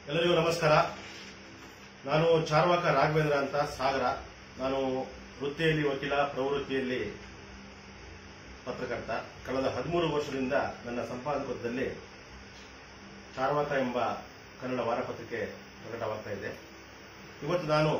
ಎಲ್ಲರಿಗೂ ನಮಸ್ಕಾರ ನಾನು ಚಾರ್ವಾಕ ರಾಘವೇಂದ್ರ ಅಂತ ಸಾಗರ ನಾನು ವೃತ್ತಿಯಲ್ಲಿ ವಕೀಲ ಪ್ರವೃತ್ತಿಯಲ್ಲಿ ಪತ್ರಕರ್ತ ಕಳೆದ ಹದಿಮೂರು ವರ್ಷದಿಂದ ನನ್ನ ಸಂಪಾದಕತ್ವದಲ್ಲಿ ಚಾರ್ವಾಕ ಎಂಬ ಕನ್ನಡ ವಾರಪತ್ರಿಕೆ ಪ್ರಕಟವಾಗ್ತಾ ಇದೆ ಇವತ್ತು ನಾನು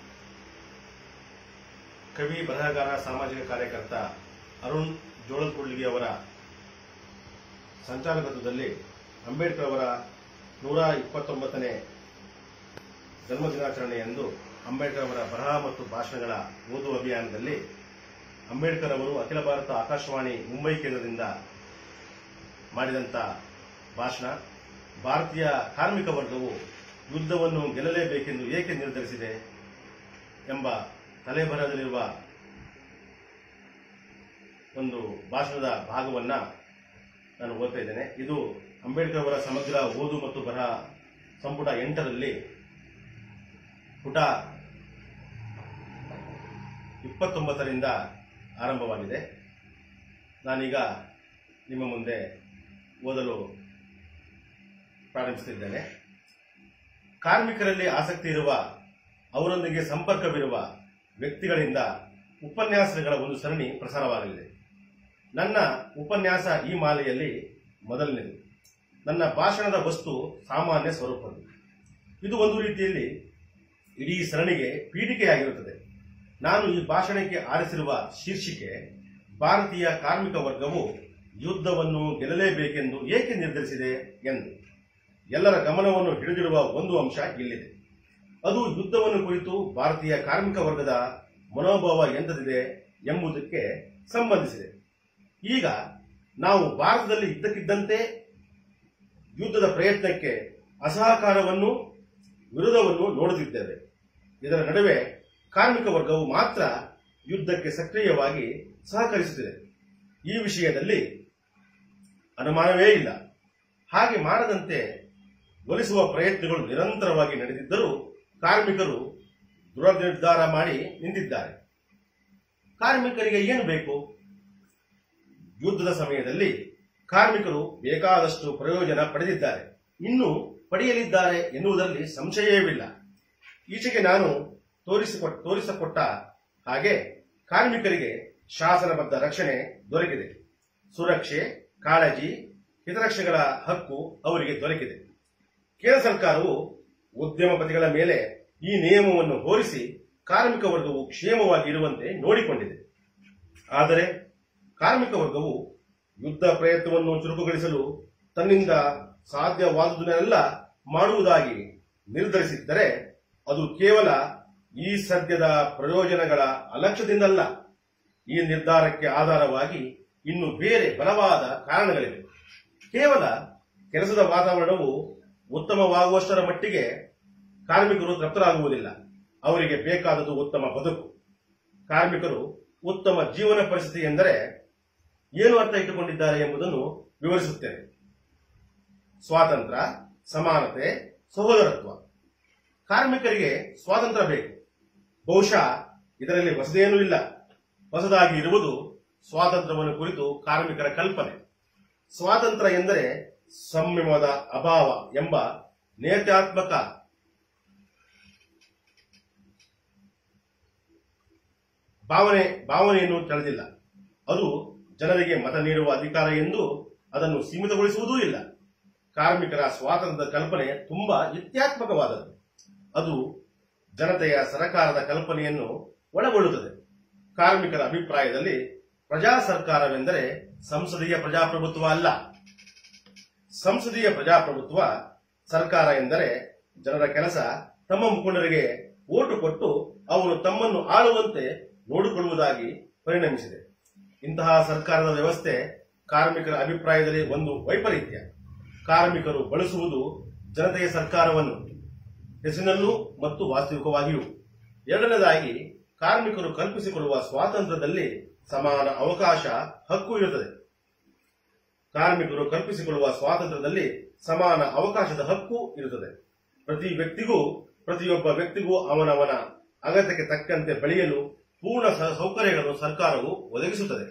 ಕವಿ ಬರಹಗಾರ ಸಾಮಾಜಿಕ ಕಾರ್ಯಕರ್ತ ಅರುಣ್ ಜೋಳಲ್ಕುಳ್ಳಿಗೆ ಅವರ ಸಂಚಾಲಕತ್ವದಲ್ಲಿ ಅಂಬೇಡ್ಕರ್ ಅವರ ನೂರ ಇಪ್ಪತ್ತೊಂಬತ್ತನೇ ಜನ್ಮ ದಿನಾಚರಣೆಯಂದು ಅಂಬೇಡ್ಕರ್ ಅವರ ಬರಹ ಮತ್ತು ಭಾಷಣಗಳ ಓದು ಅಭಿಯಾನದಲ್ಲಿ ಅಂಬೇಡ್ಕರ್ ಅವರು ಅಖಿಲ ಭಾರತ ಆಕಾಶವಾಣಿ ಮುಂಬೈ ಕೇಂದ್ರದಿಂದ ಮಾಡಿದಂಥ ಭಾಷಣ ಭಾರತೀಯ ಕಾರ್ಮಿಕ ವರ್ಗವು ಯುದ್ಧವನ್ನು ಗೆಲ್ಲಲೇಬೇಕೆಂದು ಏಕೆ ನಿರ್ಧರಿಸಿದೆ ಎಂಬ ತಲೆಬರಹದಲ್ಲಿರುವ ಒಂದು ಭಾಷಣದ ಭಾಗವನ್ನ ನಾನು ಓದ್ತಾ ಇದ್ದೇನೆ ಇದು ಅಂಬೇಡ್ಕರ್ ಅವರ ಸಮಗ್ರ ಓದು ಮತ್ತು ಬರಹ ಸಂಪುಟ ಎಂಟರಲ್ಲಿ ಪುಟ ಇಪ್ಪತ್ತೊಂಬತ್ತರಿಂದ ಆರಂಭವಾಗಿದೆ ನಾನೀಗ ನಿಮ್ಮ ಮುಂದೆ ಓದಲು ಪ್ರಾರಂಭಿಸುತ್ತಿದ್ದೇನೆ ಕಾರ್ಮಿಕರಲ್ಲಿ ಆಸಕ್ತಿ ಇರುವ ಅವರೊಂದಿಗೆ ಸಂಪರ್ಕವಿರುವ ವ್ಯಕ್ತಿಗಳಿಂದ ಉಪನ್ಯಾಸಗಳ ಒಂದು ಸರಣಿ ಪ್ರಸಾರವಾಗಲಿದೆ ನನ್ನ ಉಪನ್ಯಾಸ ಈ ಮಾಲೆಯಲ್ಲಿ ಮೊದಲನೇದು ನನ್ನ ಭಾಷಣದ ವಸ್ತು ಸಾಮಾನ್ಯ ಸ್ವರೂಪದ್ದು ಇದು ಒಂದು ರೀತಿಯಲ್ಲಿ ಇಡೀ ಸರಣಿಗೆ ಪೀಠಿಕೆಯಾಗಿರುತ್ತದೆ ನಾನು ಈ ಭಾಷಣಕ್ಕೆ ಆರಿಸಿರುವ ಶೀರ್ಷಿಕೆ ಭಾರತೀಯ ಕಾರ್ಮಿಕ ವರ್ಗವು ಯುದ್ಧವನ್ನು ಗೆಲ್ಲಲೇಬೇಕೆಂದು ಏಕೆ ನಿರ್ಧರಿಸಿದೆ ಎಂದು ಎಲ್ಲರ ಗಮನವನ್ನು ಹಿಡಿದಿರುವ ಒಂದು ಅಂಶ ಇಲ್ಲಿದೆ ಅದು ಯುದ್ಧವನ್ನು ಕುರಿತು ಭಾರತೀಯ ಕಾರ್ಮಿಕ ವರ್ಗದ ಮನೋಭಾವ ಎಂತದಿದೆ ಎಂಬುದಕ್ಕೆ ಸಂಬಂಧಿಸಿದೆ ಈಗ ನಾವು ಭಾರತದಲ್ಲಿ ಇದ್ದಕ್ಕಿದ್ದಂತೆ ಯುದ್ಧದ ಪ್ರಯತ್ನಕ್ಕೆ ಅಸಹಕಾರವನ್ನು ವಿರೋಧವನ್ನು ನೋಡುತ್ತಿದ್ದೇವೆ ಇದರ ನಡುವೆ ಕಾರ್ಮಿಕ ವರ್ಗವು ಮಾತ್ರ ಯುದ್ಧಕ್ಕೆ ಸಕ್ರಿಯವಾಗಿ ಸಹಕರಿಸುತ್ತಿದೆ ಈ ವಿಷಯದಲ್ಲಿ ಅನುಮಾನವೇ ಇಲ್ಲ ಹಾಗೆ ಮಾಡದಂತೆ ಒಲಿಸುವ ಪ್ರಯತ್ನಗಳು ನಿರಂತರವಾಗಿ ನಡೆದಿದ್ದರೂ ಕಾರ್ಮಿಕರು ದೃಢ ನಿರ್ಧಾರ ಮಾಡಿ ನಿಂತಿದ್ದಾರೆ ಕಾರ್ಮಿಕರಿಗೆ ಏನು ಬೇಕು ಯುದ್ಧದ ಸಮಯದಲ್ಲಿ ಕಾರ್ಮಿಕರು ಬೇಕಾದಷ್ಟು ಪ್ರಯೋಜನ ಪಡೆದಿದ್ದಾರೆ ಇನ್ನು ಪಡೆಯಲಿದ್ದಾರೆ ಎನ್ನುವುದರಲ್ಲಿ ಸಂಶಯವಿಲ್ಲ ಈಚೆಗೆ ನಾನು ತೋರಿಸಿಕೊಟ್ಟ ತೋರಿಸಿಕೊಟ್ಟ ಹಾಗೆ ಕಾರ್ಮಿಕರಿಗೆ ಶಾಸನಬದ್ಧ ರಕ್ಷಣೆ ದೊರಕಿದೆ ಸುರಕ್ಷೆ ಕಾಳಜಿ ಹಿತರಕ್ಷೆಗಳ ಹಕ್ಕು ಅವರಿಗೆ ದೊರಕಿದೆ ಕೇಂದ್ರ ಸರ್ಕಾರವು ಉದ್ಯಮಪತಿಗಳ ಮೇಲೆ ಈ ನಿಯಮವನ್ನು ಹೋರಿಸಿ ಕಾರ್ಮಿಕ ವರ್ಗವು ಕ್ಷೇಮವಾಗಿ ಇರುವಂತೆ ನೋಡಿಕೊಂಡಿದೆ ಆದರೆ ಕಾರ್ಮಿಕ ವರ್ಗವು ಯುದ್ಧ ಪ್ರಯತ್ನವನ್ನು ಚುರುಕುಗೊಳಿಸಲು ತನ್ನಿಂದ ಸಾಧ್ಯವಾದುದನ್ನೆಲ್ಲ ಮಾಡುವುದಾಗಿ ನಿರ್ಧರಿಸಿದ್ದರೆ ಅದು ಕೇವಲ ಈ ಸದ್ಯದ ಪ್ರಯೋಜನಗಳ ಅಲಕ್ಷ್ಯದಿಂದಲ್ಲ ಈ ನಿರ್ಧಾರಕ್ಕೆ ಆಧಾರವಾಗಿ ಇನ್ನು ಬೇರೆ ಬಲವಾದ ಕಾರಣಗಳಿವೆ ಕೇವಲ ಕೆಲಸದ ವಾತಾವರಣವು ಉತ್ತಮವಾಗುವಷ್ಟರ ಮಟ್ಟಿಗೆ ಕಾರ್ಮಿಕರು ತೃಪ್ತರಾಗುವುದಿಲ್ಲ ಅವರಿಗೆ ಬೇಕಾದದ್ದು ಉತ್ತಮ ಬದುಕು ಕಾರ್ಮಿಕರು ಉತ್ತಮ ಜೀವನ ಪರಿಸ್ಥಿತಿ ಎಂದರೆ ಏನು ಅರ್ಥ ಇಟ್ಟುಕೊಂಡಿದ್ದಾರೆ ಎಂಬುದನ್ನು ವಿವರಿಸುತ್ತೇನೆ ಸ್ವಾತಂತ್ರ್ಯ ಸಮಾನತೆ ಸಹೋದರತ್ವ ಕಾರ್ಮಿಕರಿಗೆ ಸ್ವಾತಂತ್ರ್ಯ ಬೇಕು ಬಹುಶಃ ಇದರಲ್ಲಿ ಹೊಸದೇನೂ ಇಲ್ಲ ಹೊಸದಾಗಿ ಇರುವುದು ಸ್ವಾತಂತ್ರ್ಯವನ್ನು ಕುರಿತು ಕಾರ್ಮಿಕರ ಕಲ್ಪನೆ ಸ್ವಾತಂತ್ರ್ಯ ಎಂದರೆ ಸಂಯಮದ ಅಭಾವ ಎಂಬ ನೇತ್ಯಾತ್ಮಕ ಭಾವನೆ ಭಾವನೆಯನ್ನು ತಳೆದಿಲ್ಲ ಅದು ಜನರಿಗೆ ಮತ ನೀಡುವ ಅಧಿಕಾರ ಎಂದು ಅದನ್ನು ಸೀಮಿತಗೊಳಿಸುವುದೂ ಇಲ್ಲ ಕಾರ್ಮಿಕರ ಸ್ವಾತಂತ್ರ್ಯದ ಕಲ್ಪನೆ ತುಂಬಾ ಇತ್ಯಾತ್ಮಕವಾದದ್ದು ಅದು ಜನತೆಯ ಸರಕಾರದ ಕಲ್ಪನೆಯನ್ನು ಒಳಗೊಳ್ಳುತ್ತದೆ ಕಾರ್ಮಿಕರ ಅಭಿಪ್ರಾಯದಲ್ಲಿ ಪ್ರಜಾ ಸರ್ಕಾರವೆಂದರೆ ಸಂಸದೀಯ ಪ್ರಜಾಪ್ರಭುತ್ವ ಅಲ್ಲ ಸಂಸದೀಯ ಪ್ರಜಾಪ್ರಭುತ್ವ ಸರ್ಕಾರ ಎಂದರೆ ಜನರ ಕೆಲಸ ತಮ್ಮ ಮುಖಂಡರಿಗೆ ಓಟು ಕೊಟ್ಟು ಅವರು ತಮ್ಮನ್ನು ಆಳುವಂತೆ ನೋಡಿಕೊಳ್ಳುವುದಾಗಿ ಪರಿಣಮಿಸಿದೆ ಇಂತಹ ಸರ್ಕಾರದ ವ್ಯವಸ್ಥೆ ಕಾರ್ಮಿಕರ ಅಭಿಪ್ರಾಯದಲ್ಲಿ ಒಂದು ವೈಪರೀತ್ಯ ಕಾರ್ಮಿಕರು ಬಳಸುವುದು ಜನತೆಯ ಸರ್ಕಾರವನ್ನು ಹೆಸರಿನಲ್ಲೂ ಮತ್ತು ವಾಸ್ತವಿಕವಾಗಿಯೂ ಎರಡನೇದಾಗಿ ಕಾರ್ಮಿಕರು ಕಲ್ಪಿಸಿಕೊಳ್ಳುವ ಸ್ವಾತಂತ್ರ್ಯದಲ್ಲಿ ಸಮಾನ ಅವಕಾಶ ಹಕ್ಕು ಇರುತ್ತದೆ ಕಾರ್ಮಿಕರು ಕಲ್ಪಿಸಿಕೊಳ್ಳುವ ಸ್ವಾತಂತ್ರ್ಯದಲ್ಲಿ ಸಮಾನ ಅವಕಾಶದ ಹಕ್ಕು ಇರುತ್ತದೆ ಪ್ರತಿ ವ್ಯಕ್ತಿಗೂ ಪ್ರತಿಯೊಬ್ಬ ವ್ಯಕ್ತಿಗೂ ಅವನವನ ಅಗತ್ಯಕ್ಕೆ ತಕ್ಕಂತೆ ಬೆಳೆಯಲು ಪೂರ್ಣ ಸ- ಸೌಕರ್ಯಗಳನ್ನು ಸರ್ಕಾರವು ಒದಗಿಸುತ್ತದೆ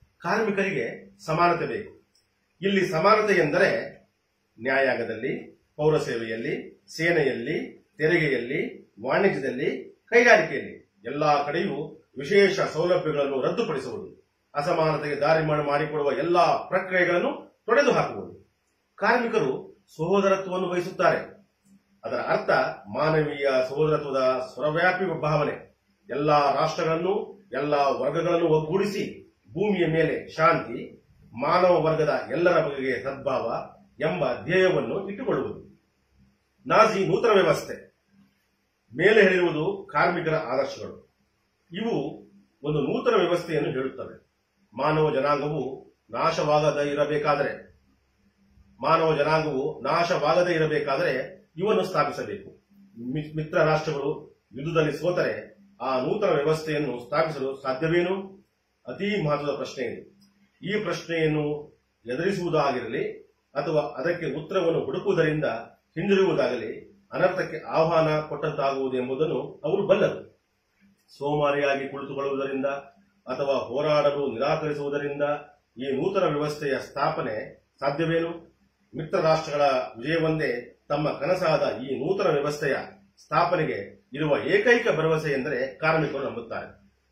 ಕಾರ್ಮಿಕರಿಗೆ ಸಮಾನತೆ ಬೇಕು ಇಲ್ಲಿ ಸಮಾನತೆ ಎಂದರೆ ನ್ಯಾಯಾಂಗದಲ್ಲಿ ಪೌರ ಸೇವೆಯಲ್ಲಿ ಸೇನೆಯಲ್ಲಿ ತೆರಿಗೆಯಲ್ಲಿ ವಾಣಿಜ್ಯದಲ್ಲಿ ಕೈಗಾರಿಕೆಯಲ್ಲಿ ಎಲ್ಲಾ ಕಡೆಯೂ ವಿಶೇಷ ಸೌಲಭ್ಯಗಳನ್ನು ರದ್ದುಪಡಿಸುವುದು ಅಸಮಾನತೆಗೆ ದಾರಿ ಮಾಡಿ ಮಾಡಿಕೊಡುವ ಎಲ್ಲಾ ಪ್ರಕ್ರಿಯೆಗಳನ್ನು ತೊಡೆದು ಹಾಕುವುದು ಕಾರ್ಮಿಕರು ಸಹೋದರತ್ವವನ್ನು ಬಯಸುತ್ತಾರೆ ಅದರ ಅರ್ಥ ಮಾನವೀಯ ಸಹೋದರತ್ವದ ಸ್ವರವ್ಯಾಪಿ ಭಾವನೆ ಎಲ್ಲಾ ರಾಷ್ಟ್ರಗಳನ್ನು ಎಲ್ಲಾ ವರ್ಗಗಳನ್ನು ಒಗ್ಗೂಡಿಸಿ ಭೂಮಿಯ ಮೇಲೆ ಶಾಂತಿ ಮಾನವ ವರ್ಗದ ಎಲ್ಲರ ಬಗೆಗೆ ಸದ್ಭಾವ ಎಂಬ ಧ್ಯೇಯವನ್ನು ಇಟ್ಟುಕೊಳ್ಳುವುದು ನಾಜಿ ನೂತನ ವ್ಯವಸ್ಥೆ ಮೇಲೆ ಹೇಳಿರುವುದು ಕಾರ್ಮಿಕರ ಆದರ್ಶಗಳು ಇವು ಒಂದು ನೂತನ ವ್ಯವಸ್ಥೆಯನ್ನು ಹೇಳುತ್ತವೆ ಮಾನವ ಜನಾಂಗವು ನಾಶವಾಗದೇ ಇರಬೇಕಾದರೆ ಮಾನವ ಜನಾಂಗವು ನಾಶವಾಗದೇ ಇರಬೇಕಾದರೆ ಇವನ್ನು ಸ್ಥಾಪಿಸಬೇಕು ಮಿ- ಮಿತ್ರ ರಾಷ್ಟ್ರಗಳು ಯುದ್ಧದಲ್ಲಿ ಸೋತರೆ ಆ ನೂತನ ವ್ಯವಸ್ಥೆಯನ್ನು ಸ್ಥಾಪಿಸಲು ಸಾಧ್ಯವೇನು ಅತಿ ಮಹತ್ವದ ಪ್ರಶ್ನೆ ಇದು ಈ ಪ್ರಶ್ನೆಯನ್ನು ಎದುರಿಸುವುದಾಗಿರಲಿ ಅಥವಾ ಅದಕ್ಕೆ ಉತ್ತರವನ್ನು ಹುಡುಕುವುದರಿಂದ ಹಿಂದಿರುಗುವುದಾಗಲಿ ಅನರ್ಥಕ್ಕೆ ಆಹ್ವಾನ ಕೊಟ್ಟಂತಾಗುವುದು ಎಂಬುದನ್ನು ಅವರು ಬಲ್ಲರು ಸೋಮಾರಿಯಾಗಿ ಕುಳಿತುಕೊಳ್ಳುವುದರಿಂದ ಅಥವಾ ಹೋರಾಡಲು ನಿರಾಕರಿಸುವುದರಿಂದ ಈ ನೂತನ ವ್ಯವಸ್ಥೆಯ ಸ್ಥಾಪನೆ ಸಾಧ್ಯವೇನು ಮಿತ್ರ ರಾಷ್ಟ್ರಗಳ ವಿಜಯವೊಂದೇ ತಮ್ಮ ಕನಸಾದ ಈ ನೂತನ ವ್ಯವಸ್ಥೆಯ ಸ್ಥಾಪನೆಗೆ ಇರುವ ಏಕೈಕ ಭರವಸೆ ಎಂದರೆ ಕಾರ್ಮಿಕರು ನಂಬುತ್ತಾರೆ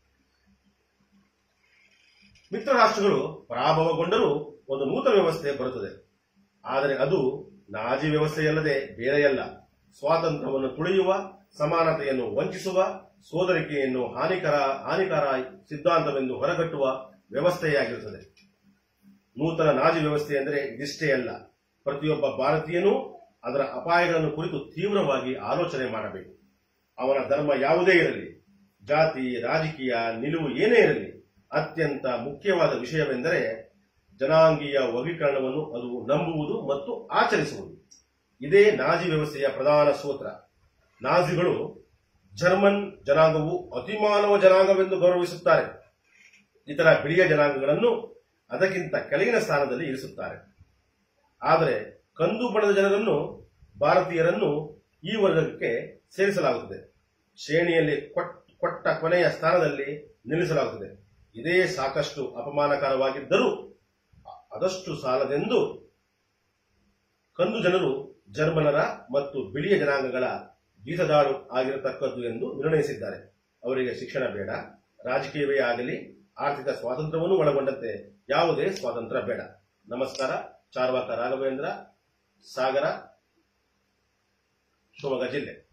ಮಿತ್ರ ರಾಷ್ಟ್ರಗಳು ಪರಾಭವಗೊಂಡರೂ ಒಂದು ನೂತನ ವ್ಯವಸ್ಥೆ ಬರುತ್ತದೆ ಆದರೆ ಅದು ನಾಜಿ ವ್ಯವಸ್ಥೆಯಲ್ಲದೆ ಬೇರೆಯಲ್ಲ ಸ್ವಾತಂತ್ರ್ಯವನ್ನು ತುಳಿಯುವ ಸಮಾನತೆಯನ್ನು ವಂಚಿಸುವ ಸೋದರಿಕೆಯನ್ನು ಹಾನಿಕರ ಹಾನಿಕಾರ ಸಿದ್ಧಾಂತವೆಂದು ಹೊರಗಟ್ಟುವ ವ್ಯವಸ್ಥೆಯಾಗಿರುತ್ತದೆ ನೂತನ ನಾಜಿ ವ್ಯವಸ್ಥೆ ಎಂದರೆ ಇದಿಷ್ಟೇ ಅಲ್ಲ ಪ್ರತಿಯೊಬ್ಬ ಭಾರತೀಯನೂ ಅದರ ಅಪಾಯಗಳನ್ನು ಕುರಿತು ತೀವ್ರವಾಗಿ ಆಲೋಚನೆ ಮಾಡಬೇಕು ಅವನ ಧರ್ಮ ಯಾವುದೇ ಇರಲಿ ಜಾತಿ ರಾಜಕೀಯ ನಿಲುವು ಏನೇ ಇರಲಿ ಅತ್ಯಂತ ಮುಖ್ಯವಾದ ವಿಷಯವೆಂದರೆ ಜನಾಂಗೀಯ ವರ್ಗೀಕರಣವನ್ನು ಅದು ನಂಬುವುದು ಮತ್ತು ಆಚರಿಸುವುದು ಇದೇ ನಾಜಿ ವ್ಯವಸ್ಥೆಯ ಪ್ರಧಾನ ಸೂತ್ರ ನಾಜಿಗಳು ಜರ್ಮನ್ ಜನಾಂಗವು ಅತಿಮಾನವ ಜನಾಂಗವೆಂದು ಗೌರವಿಸುತ್ತಾರೆ ಇತರ ಬಿಳಿಯ ಜನಾಂಗಗಳನ್ನು ಅದಕ್ಕಿಂತ ಕೆಳಗಿನ ಸ್ಥಾನದಲ್ಲಿ ಇರಿಸುತ್ತಾರೆ ಆದರೆ ಕಂದು ಬಣ್ಣದ ಜನರನ್ನು ಭಾರತೀಯರನ್ನು ಈ ವರ್ಗಕ್ಕೆ ಸೇರಿಸಲಾಗುತ್ತದೆ ಶ್ರೇಣಿಯಲ್ಲಿ ಕೊಟ್- ಕೊಟ್ಟ ಕೊನೆಯ ಸ್ಥಾನದಲ್ಲಿ ನಿಲ್ಲಿಸಲಾಗುತ್ತದೆ ಇದೇ ಸಾಕಷ್ಟು ಅಪಮಾನಕರವಾಗಿದ್ದರೂ ಅದಷ್ಟು ಸಾಲದೆಂದು ಕಂದು ಜನರು ಜರ್ಮನರ ಮತ್ತು ಬಿಳಿಯ ಜನಾಂಗಗಳ ಗೀತದಾಡು ಆಗಿರತಕ್ಕದ್ದು ಎಂದು ನಿರ್ಣಯಿಸಿದ್ದಾರೆ ಅವರಿಗೆ ಶಿಕ್ಷಣ ಬೇಡ ರಾಜಕೀಯವೇ ಆಗಲಿ ಆರ್ಥಿಕ ಸ್ವಾತಂತ್ರ್ಯವನ್ನು ಒಳಗೊಂಡಂತೆ ಯಾವುದೇ ಸ್ವಾತಂತ್ರ್ಯ ಬೇಡ ನಮಸ್ಕಾರ ಚಾರ್ವಾಕ ರಾಘವೇಂದ್ರ ಸಾಗರ ಶಿವಮೊಗ್ಗ ಜಿಲ್ಲೆ